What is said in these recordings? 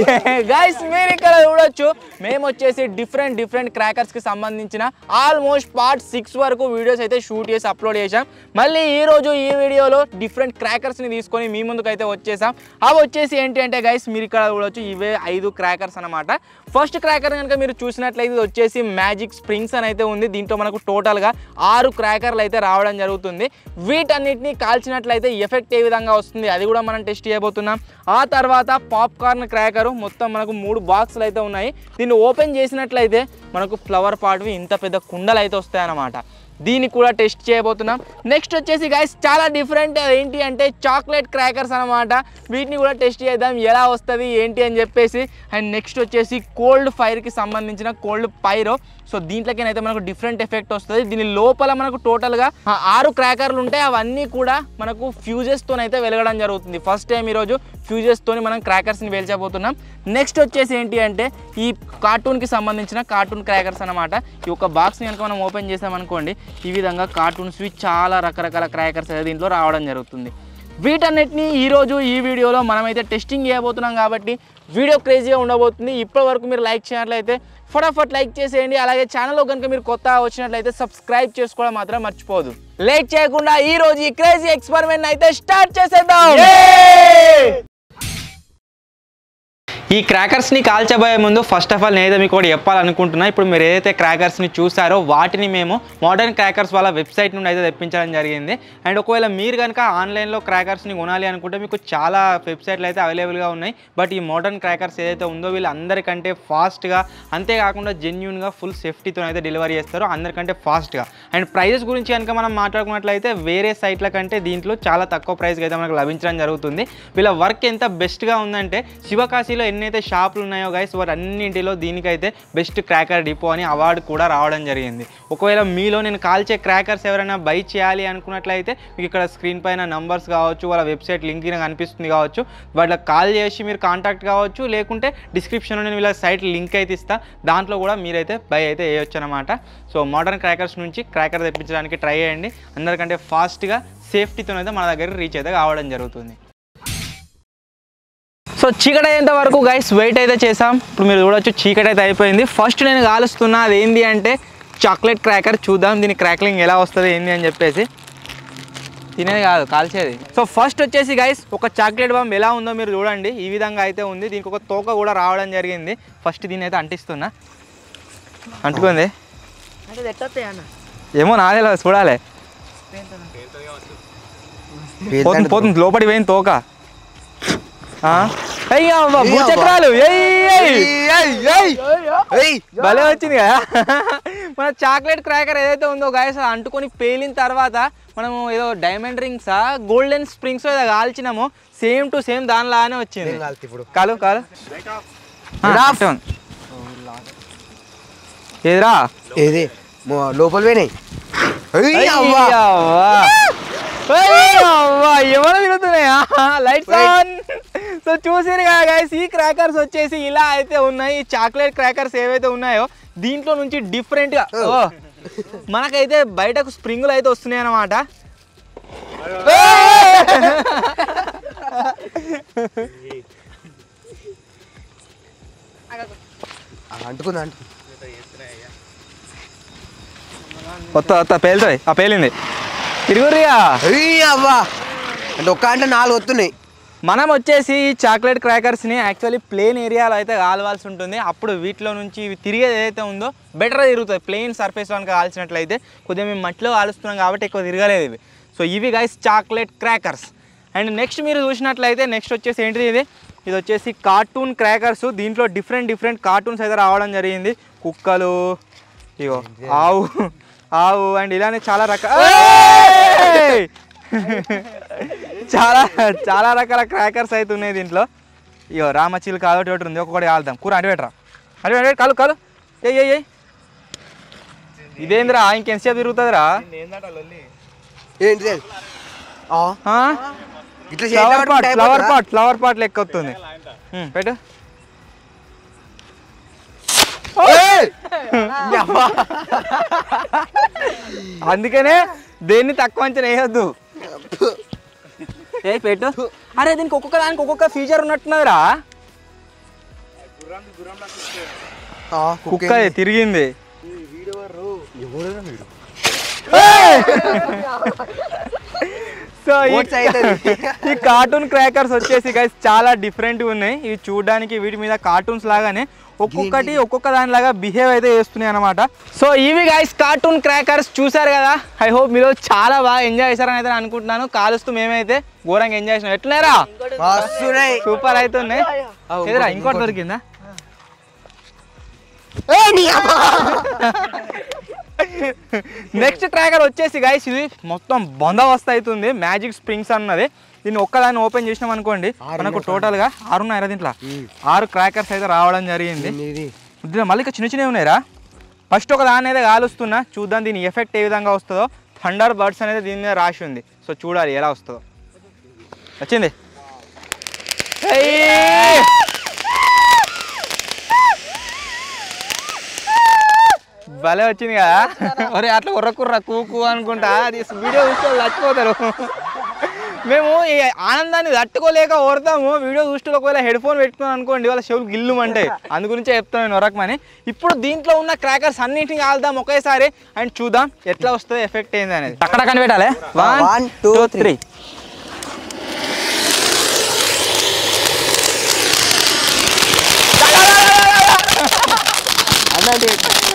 Guys మీరు ఇక్కడ చూడొచ్చు మేము వచ్చేసి డిఫరెంట్ డిఫరెంట్ క్రాకర్స్ కి సంబంధించిన ఆల్మోస్ట్ పార్ట్ సిక్స్ వరకు వీడియోస్ అయితే షూట్ చేసి అప్లోడ్ చేశాం మళ్ళీ ఈ రోజు ఈ వీడియోలో డిఫరెంట్ క్రాకర్స్ ని తీసుకొని మీ ముందుకు అయితే వచ్చేసాం అవి వచ్చేసి ఏంటి అంటే గైస్ మీరు ఇక్కడ చూడొచ్చు ఇవే ఐదు క్రాకర్స్ అన్నమాట ఫస్ట్ క్రాకర్ కనుక మీరు చూసినట్లయితే ఇది వచ్చేసి మ్యాజిక్ స్ప్రింగ్స్ అని అయితే ఉంది దీంట్లో మనకు టోటల్ గా ఆరు క్రాకర్లు అయితే రావడం జరుగుతుంది వీటన్నిటిని కాల్చినట్లయితే ఎఫెక్ట్ ఏ విధంగా వస్తుంది అది కూడా మనం టెస్ట్ చేయబోతున్నాం ఆ తర్వాత పాప్కార్న్ క్రాకరు మొత్తం మనకు మూడు బాక్సులు అయితే ఉన్నాయి దీన్ని ఓపెన్ చేసినట్లయితే మనకు ఫ్లవర్ పాట్వి ఇంత పెద్ద కుండలు అయితే వస్తాయన్నమాట దీన్ని కూడా టెస్ట్ చేయబోతున్నాం నెక్స్ట్ వచ్చేసి గైస్ చాలా డిఫరెంట్ ఏంటి అంటే చాక్లెట్ క్రాకర్స్ అనమాట వీటిని కూడా టెస్ట్ చేద్దాం ఎలా వస్తుంది ఏంటి అని చెప్పేసి అండ్ నెక్స్ట్ వచ్చేసి కోల్డ్ ఫైర్కి సంబంధించిన కోల్డ్ పైరో సో దీంట్లోకైతే మనకు డిఫరెంట్ ఎఫెక్ట్ వస్తుంది దీని లోపల మనకు టోటల్గా ఆరు క్రాకర్లు ఉంటాయి అవన్నీ కూడా మనకు ఫ్యూజెస్తో అయితే వెలగడం జరుగుతుంది ఫస్ట్ టైం ఈరోజు ఫ్యూజెస్తోని మనం క్రాకర్స్ని వేల్చబోతున్నాం నెక్స్ట్ వచ్చేసి ఏంటి అంటే ఈ కార్టూన్కి సంబంధించిన కార్టూన్ క్రాకర్స్ అనమాట ఈ ఒక బాక్స్ని కనుక మనం ఓపెన్ చేసామనుకోండి ఈ విధంగా కార్టూన్స్వి చాలా రకరకాల క్రాకర్స్ అయితే దీంట్లో రావడం జరుగుతుంది వీటన్నిటిని ఈరోజు ఈ వీడియోలో మనమైతే టెస్టింగ్ చేయబోతున్నాం కాబట్టి వీడియో క్రేజీగా ఉండబోతుంది ఇప్పటి వరకు మీరు లైక్ చేసినట్లయితే ఫటాఫట్ లైక్ చేసేయండి అలాగే ఛానల్లో కనుక మీరు కొత్తగా వచ్చినట్లయితే సబ్స్క్రైబ్ చేసుకోవడం మాత్రం మర్చిపోదు లేట్ చేయకుండా ఈ రోజు ఈ క్రేజీ ఎక్స్పెరిమెంట్ అయితే స్టార్ట్ చేసేద్దాం ఈ క్రాకర్స్ని కాల్చబోయే ముందు ఫస్ట్ ఆఫ్ ఆల్ నేనైతే మీకు కూడా చెప్పాలనుకుంటున్నా ఇప్పుడు మీరు ఏదైతే క్రాకర్స్ని చూసారో వాటిని మేము మోడర్న్ క్రాకర్స్ వాళ్ళ వెబ్సైట్ నుండి అయితే తెప్పించడం జరిగింది అండ్ ఒకవేళ మీరు కనుక ఆన్లైన్లో క్రాకర్స్ని కొనాలి అనుకుంటే మీకు చాలా వెబ్సైట్లు అయితే అవైలబుల్గా ఉన్నాయి బట్ ఈ మోడర్న్ క్రాకర్స్ ఏదైతే ఉందో వీళ్ళు అందరికంటే ఫాస్ట్గా అంతేకాకుండా జెన్యున్గా ఫుల్ సేఫ్టీతో అయితే డెలివరీ చేస్తారు అందరికంటే ఫాస్ట్గా అండ్ ప్రైజెస్ గురించి కనుక మనం మాట్లాడుకున్నట్లయితే వేరే సైట్ల కంటే దీంట్లో చాలా తక్కువ ప్రైస్కి అయితే మనకు లభించడం జరుగుతుంది వీళ్ళ వర్క్ ఎంత బెస్ట్గా ఉందంటే శివకాశిలో ఎన్నైతే షాపులు ఉన్నాయో గైస్ వాటి అన్నింటిలో దీనికైతే బెస్ట్ క్రాకర్ డిపో అని అవార్డు కూడా రావడం జరిగింది ఒకవేళ మీలో నేను కాల్చే క్రాకర్స్ ఎవరైనా బై చేయాలి అనుకున్నట్లయితే మీకు ఇక్కడ స్క్రీన్ పైన నంబర్స్ కావచ్చు వాళ్ళ వెబ్సైట్ లింక్ కనిపిస్తుంది కావచ్చు వాళ్ళకి కాల్ చేసి మీరు కాంటాక్ట్ కావచ్చు లేకుంటే డిస్క్రిప్షన్లో నేను వీళ్ళ సైట్ లింక్ అయితే ఇస్తా దాంట్లో కూడా మీరైతే బై అయితే వేయొచ్చు అనమాట సో మోడర్న్ క్రాకర్స్ నుంచి క్రాకర్ తెప్పించడానికి ట్రై చేయండి అందరికంటే ఫాస్ట్గా సేఫ్టీతో అయితే మన దగ్గర రీచ్ అయితే కావడం జరుగుతుంది సో చీకటి అయ్యేంత వరకు గైస్ వెయిట్ అయితే చేసాం ఇప్పుడు మీరు చూడొచ్చు చీకటి అయితే అయిపోయింది ఫస్ట్ నేను కాలుస్తున్నా అది ఏంది అంటే చాక్లెట్ క్రాకర్ చూద్దాం దీని క్రాక్లింగ్ ఎలా వస్తుంది ఏంది అని చెప్పేసి తినేది కాదు కాల్చేది సో ఫస్ట్ వచ్చేసి గైస్ ఒక చాక్లెట్ బాంబ్ ఎలా ఉందో మీరు చూడండి ఈ విధంగా అయితే ఉంది దీనికి ఒక తోక కూడా రావడం జరిగింది ఫస్ట్ దీని అయితే అంటిస్తున్నా అంటుకుంది అంటే ఇది ఎట్లా వస్తాయి అన్న ఏమో నాదే లేదు, చూడాలి పోతుంది పోతుంది లోపడి పోయింది తోక ఆ? అయ్యా అవ్వ, భూచక్రాలు ఏయ్, ఏయ్. భలే వచ్చింది కదా మన చాక్లెట్ క్రాకర్ ఏదైతే ఉందో గాయస్ అది అంటుకొని పేలిన తర్వాత మనము ఏదో డైమండ్ రింగ్సా గోల్డెన్ స్ప్రింగ్స్ ఏదో కాల్చినాము సేమ్ టు సేమ్ దానిలానే వచ్చింది ఇప్పుడు కాలు కాలు ఆ, అట్టే ఉంది. ఏదిరా ఏది మో- లోపల పోయినాయి ఏయ్ అవ్వ. ఎవరు తిరుగుతున్నాయా లైట్స్ ఆన్ సో చూసారు కదా guys, ఈ క్రాకర్స్ వచ్చేసి ఇలా అయితే ఉన్నాయి ఈ చాక్లెట్ క్రాకర్స్ ఏవైతే ఉన్నాయో దీంట్లో నుంచి డిఫరెంట్ గా ఓ, మనకైతే బయటకు స్ప్రింగులు అయితే వస్తున్నాయి అన్నమాట ఆ, అంటుకుంది అంటు కొత్త కొత్త పేలుతాయి ఆ పేలింది తిరుగురిగా ఏయ్ అవ్వ అంటే ఒక్క అంటే నాలుగు వస్తున్నాయి మనం వచ్చేసి ఈ చాక్లెట్ క్రాకర్స్ని యాక్చువల్లీ ప్లేన్ ఏరియాలో అయితే కాలవాల్సి ఉంటుంది అప్పుడు వీటిలో నుంచి ఇవి తిరిగేది ఏదైతే ఉందో బెటర్ తిరుగుతుంది ప్లెయిన్ సర్ఫేస్లో కనుక కాల్చినట్లయితే కొద్దిగా మేము మట్టిలో కాలుస్తున్నాం కాబట్టి ఎక్కువ తిరగలేదు ఇవి సో ఇవి guys chocolate crackers and next మీరు చూసినట్లయితే నెక్స్ట్ వచ్చేసి ఏంటిది ఇది ఇది వచ్చేసి కార్టూన్ క్రాకర్స్ దీంట్లో డిఫరెంట్ డిఫరెంట్ కార్టూన్స్ అయితే రావడం జరిగింది కుక్కలు ఇగో ఆవు ఆవు అండ్ ఇలానే చాలా రకాల చాలా చాలా రకాల క్రాకర్స్ అయితే ఉన్నాయి దీంట్లో ఇగో రామచిలుక అదొకటి ఒకటి ఉంది ఒక్కొక్కటి కాలుదాం కూర అంటే పెట్టరా అంటే పెట్టు కాలు కాలు ఏ ఏ ఇదేందిరా ఇంకెంతసేపు తిరుగుతుందిరా ఏంటి ఆ, ఆ? ఇట్లా ఫ్లవర్ పాట్ చేయడం ఫ్లవర్ పాట్ ఫ్లవర్ పాట్ లెక్క వస్తుంది ఉమ్, పెట్టు అందుకనే దేన్ని తక్కువ అంచనా వేయొద్దు ఏ పెట్టు అరే దీనికి ఒక్కొక్క దానికి ఒక్కొక్క ఫీచర్ ఉన్నట్టున్నదిరా ఆ, కుక్క అది తిరిగింది సో ఈ- ఓట్స్ అవుతుంది. ఈ కార్టూన్ క్రాకర్స్ వచ్చేసి గైస్ చాలా డిఫరెంట్ ఉన్నాయి ఇవి చూడడానికి వీటి మీద కార్టూన్స్ లాగానే ఒక్కొక్కటి ఒక్కొక్క దానిలాగా బిహేవ్ అయితే చేస్తున్నాయి అనమాట సో ఇవి గైస్ కార్టూన్ క్రాకర్స్ చూసారు కదా ఐ హోప్ మీరు చాలా బాగా ఎంజాయ్ చేశారని అయితే నేను అనుకుంటున్నాను కాలుస్తూ మేమైతే ఘోరంగా ఎంజాయ్ చేసినాం ఎట్లేరా మస్తున్నాయి సూపర్ అవుతున్నాయి ఎదురా ఇంకోటి దొరికిందా నెక్స్ట్ ట్రాకర్ వచ్చేసి గైస్ ఇది మొత్తం బందోబస్తు అవుతుంది మ్యాజిక్ స్ప్రింగ్స్ అన్నది దీన్ని ఒక్కదాన్ని ఓపెన్ చేసినాం అనుకోండి ఆరు మనకు ఉన్నాయి టోటల్ గా ఆరు ఉన్నాయరా దీంట్లో ఆరు క్రాకర్స్ అయితే రావడం జరిగింది ఇది దీంట్లో మళ్ళీ ఇంకా చిన్న చిన్నవి ఉన్నాయిరా ఫస్ట్ ఒక దాన్ని అయితే కాలుస్తున్నా చూద్దాం దీని ఎఫెక్ట్ ఏ విధంగా వస్తుందో థండర్ బర్డ్స్ అనేది దీని మీద రాసి ఉంది సో చూడాలి ఎలా వస్తుందో వచ్చింది ఏయ్! భలే వచ్చింది కదా ఒరే అట్లా కుర్ర కుర్ర కూకు అనుకుంటా అది వీడియో చూస్తే వాళ్ళు చచ్చిపోతారు మేము ఈ ఆనందాన్ని తట్టుకోలేక ఓడతాము వీడియో చూస్తే ఒకవేళ హెడ్ ఫోన్ పెట్టుకున్నాం అనుకోండి వాళ్ళ చెవులు గిల్లు అంటే అందు గురించే చెప్తాను నేను నొరకమని ఇప్పుడు దీంట్లో ఉన్న క్రాకర్స్ అన్నింటిని కాల్దాం ఒకేసారి అండ్ చూద్దాం ఎట్లా వస్తుంది ఎఫెక్ట్ ఏంది అనేది అక్కడ కనిపెట్టాలి one One, two two, three అన్నది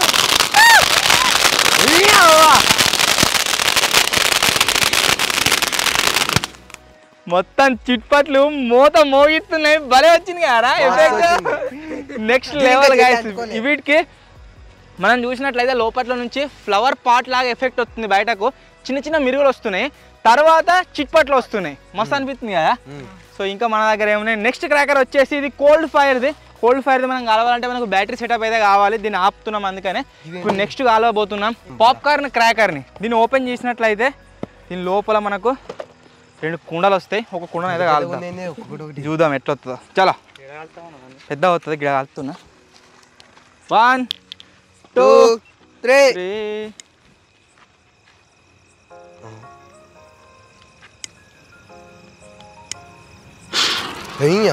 మొత్తం చిట్పట్లు మూత మోగిస్తున్నాయి భలే వచ్చింది కదా ఎఫెక్ట్ నెక్స్ట్ లెవెల్ దీనికి గైస్ అనుకోలే. వీటికి మనం చూసినట్లయితే లోపట్ల నుంచి ఫ్లవర్ పాట్ లాగా ఎఫెక్ట్ వస్తుంది బయటకు చిన్న చిన్న మిరుగులు వస్తున్నాయి తర్వాత చిట్పట్లు వస్తున్నాయి మస్తు అనిపిస్తుంది కదా సో ఇంకా మన దగ్గర ఏమున్నాయి నెక్స్ట్ క్రాకర్ వచ్చేసి ఇది కోల్డ్ ఫైర్ది కోల్డ్ ఫైర్ది మనం కలవాలంటే మనకు బ్యాటరీ సెటప్ అయితే కావాలి దీన్ని ఆపుతున్నాం అందుకనే ఇప్పుడు నెక్స్ట్ కాలవబోతున్నాం పాప్కార్న్ క్రాకర్ని దీన్ని ఓపెన్ చేసినట్లయితే దీని లోపల మనకు రెండు కుండలు వస్తాయి ఒక కుండను అయితే కాలుతాం ఒక్కొక్కటి ఒకటి చూద్దాం ఎట్లా వస్తుందో చాలా పెద్ద అవుతుంది ఇక్కడ కాలుతున్నా వన్ టూ త్రీ త్రీ అయ్యా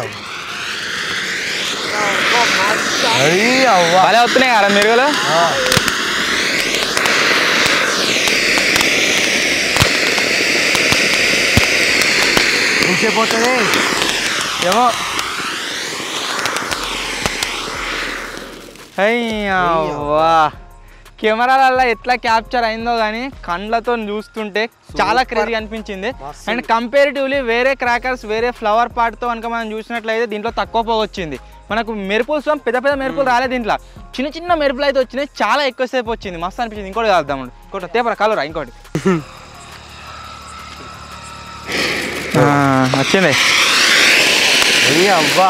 అయ్యా భలే వస్తున్నాయి కదా మెరుగులు పోతుంది ఏమో అయ్యా వా కెమెరాలల్లో ఎట్లా క్యాప్చర్ అయిందో కానీ కండ్లతో చూస్తుంటే చాలా క్రేజీ అనిపించింది మస్తు. అండ్ కంపారిటివ్లీ వేరే క్రాకర్స్ వేరే ఫ్లవర్ పార్ట్తో కనుక మనం చూసినట్లయితే దీంట్లో తక్కువ పోగు వచ్చింది మనకు మెరుపులు చూసాం పెద్ద పెద్ద మెరుపులు రాలేదు దీంట్లో చిన్న చిన్న మెరుపులు అయితే వచ్చినాయి చాలా ఎక్కువసేపు వచ్చింది మస్తు అనిపించింది ఇంకోటి కాద్దాం ఇంకోటి తేపరా కలరా ఇంకోటి ఆ, వచ్చింది అయ్యా అవ్వా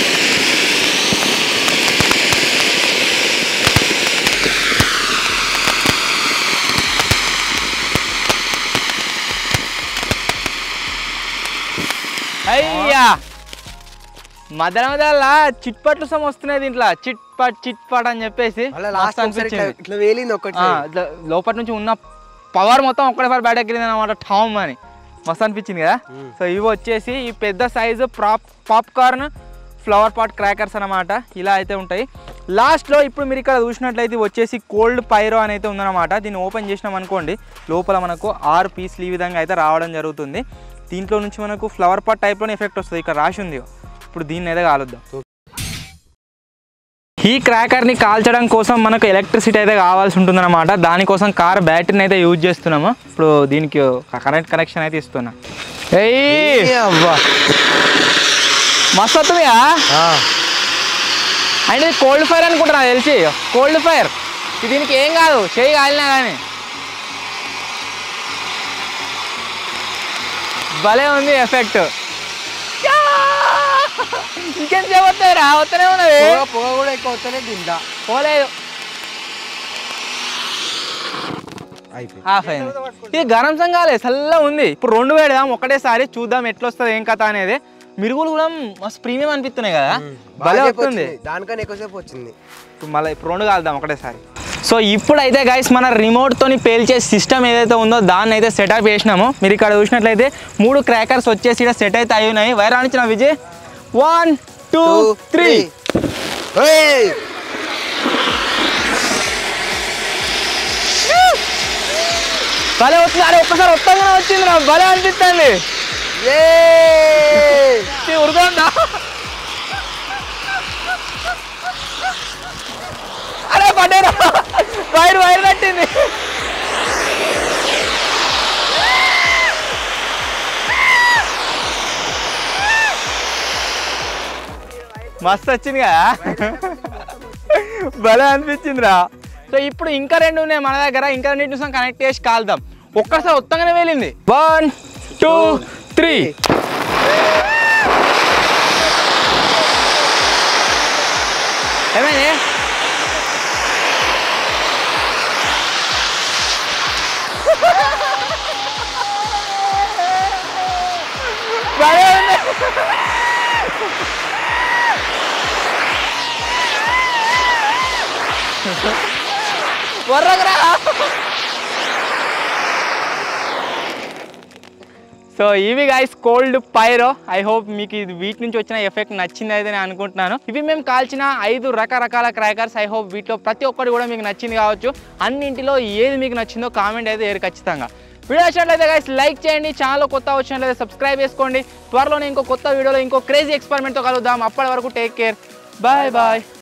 అయ్యా మధ్య మధ్యలో చిట్పట్లు సమ వస్తున్నాయి దీంట్లో చిట్ పట్ చిట్ పట్ అని చెప్పేసి మళ్ళీ మస్తు లాస్ట్ ఒకసారి ఇట్లా అనిపించింది ఇట్లా వేలింది ఒకటి ఆ, ఇట్లా లోపల నుంచి ఉన్న పవర్ మొత్తం ఒక్కడేసారి బయటకు వెళ్ళింది అనమాట ఠామ్ అని మస్తు అనిపించింది కదా మ్మ్. సో ఇవి వచ్చేసి ఈ పెద్ద size pop popcorn flower pot crackers అనమాట ఇలా అయితే ఉంటాయి లాస్ట్లో ఇప్పుడు మీరు ఇక్కడ చూసినట్లయితే ఇవి వచ్చేసి కోల్డ్ పైరో అని అయితే ఉందన్నమాట దీన్ని ఓపెన్ చేసినాం అనుకోండి లోపల మనకు ఆరు పీస్లు ఈ విధంగా అయితే రావడం జరుగుతుంది దీంట్లో నుంచి మనకు ఫ్లవర్ పాట్ టైప్లోనే ఎఫెక్ట్ వస్తుంది ఇక్కడ రాసి ఉంది ఇప్పుడు దీన్ని అయితే కాలుద్దాం ఈ క్రాకర్ని కాల్చడం కోసం మనకు ఎలక్ట్రిసిటీ అయితే కావాల్సి ఉంటుందన్నమాట దానికోసం కార్ బ్యాటరీని అయితే యూజ్ చేస్తున్నాము ఇప్పుడు దీనికి కరెంట్ కనెక్షన్ అయితే ఇస్తున్నా ఏయ్ అయ్యా అవ్వా మస్తు వస్తుందిగా ఆ, అంటే ఇది కోల్డ్ ఫైర్ అనుకుంటా నాకు తెలిసి కోల్డ్ ఫైర్ ఇది దీనికి ఏం కాదు చేయి కాలినా కానీ భలే ఉంది ఎఫెక్ట్ ఇంకేం చేయబోతుంది రా వస్తూనే ఉన్నది పొగ పొగ కూడా ఎక్కువ వస్తేనే తింటా పోలేదు అయిపోయింది హాఫ్ అయింది ఇది గరం సంఘాలే చల్లగా ఉంది ఇప్పుడు రెండు వేడదాం ఒకటేసారి చూద్దాం ఎట్లా వస్తుంది ఏం కథ అనేది మిరుగులు కూడా మస్తు ప్రీమియం అనిపిస్తున్నాయి కదా భలే బాగా వస్తుంది వచ్చింది. దానికన్నా ఎక్కువసేపు వచ్చింది ఇప్పుడు మళ్ళీ ఇప్పుడు రెండు కాల్దాం ఒకటేసారి సో ఇప్పుడైతే గైస్ మన రిమోట్ తోని పేల్చే సిస్టమ్ ఏదైతే ఉందో దాన్ని అయితే సెటప్ చేసినాము మీరు ఇక్కడ చూసినట్లయితే మూడు క్రాకర్స్ వచ్చేసి ఇక్కడ సెట్ అయితే అయి ఉన్నాయి వైర్ ఆనిచ్చిన Vijay one two Two, three three. ఏయ్! భలే వస్తుంది అరే ఒక్కసారి వస్తాగానే వచ్చింది రా భలే అనిపిస్తుంది ఏయ్! ఉరుకుందా అరే పడ్డారా వైర్ వైర్ కట్టింది మస్తు వచ్చింది కదా భలే అనిపించిందిరా సో ఇప్పుడు ఇంకా రెండు ఉన్నాయి మన దగ్గర ఇంకా రెండింటి కనెక్ట్ చేసి కాల్దాం ఒక్కసారి ఉత్తగానే వెళ్ళింది వన్ టూ త్రీ ఏమైంది భలే ఉంది. వర్రకురా సో ఇవి guys cold pyro I hope మీకు ఇది వీటి నుంచి వచ్చిన ఎఫెక్ట్ నచ్చింది అయితే నేను అనుకుంటున్నాను ఇవి మేము కాల్చిన ఐదు రకరకాల క్రాకర్స్ ఐ హోప్ వీటిలో ప్రతి ఒక్కటి కూడా మీకు నచ్చింది కావచ్చు అన్నింటిలో ఏది మీకు నచ్చిందో కామెంట్ అయితే ఏరు ఖచ్చితంగా వీడియో వచ్చినట్లయితే గైస్ లైక్ చేయండి ఛానల్ కొత్త వచ్చినట్లయితే సబ్స్క్రైబ్ చేసుకోండి త్వరలోనే ఇంకో కొత్త వీడియోలో ఇంకో క్రేజీ ఎక్స్పెరిమెంట్తో కలుద్దాం అప్పటి వరకు టేక్ కేర్ బాయ్ బాయ్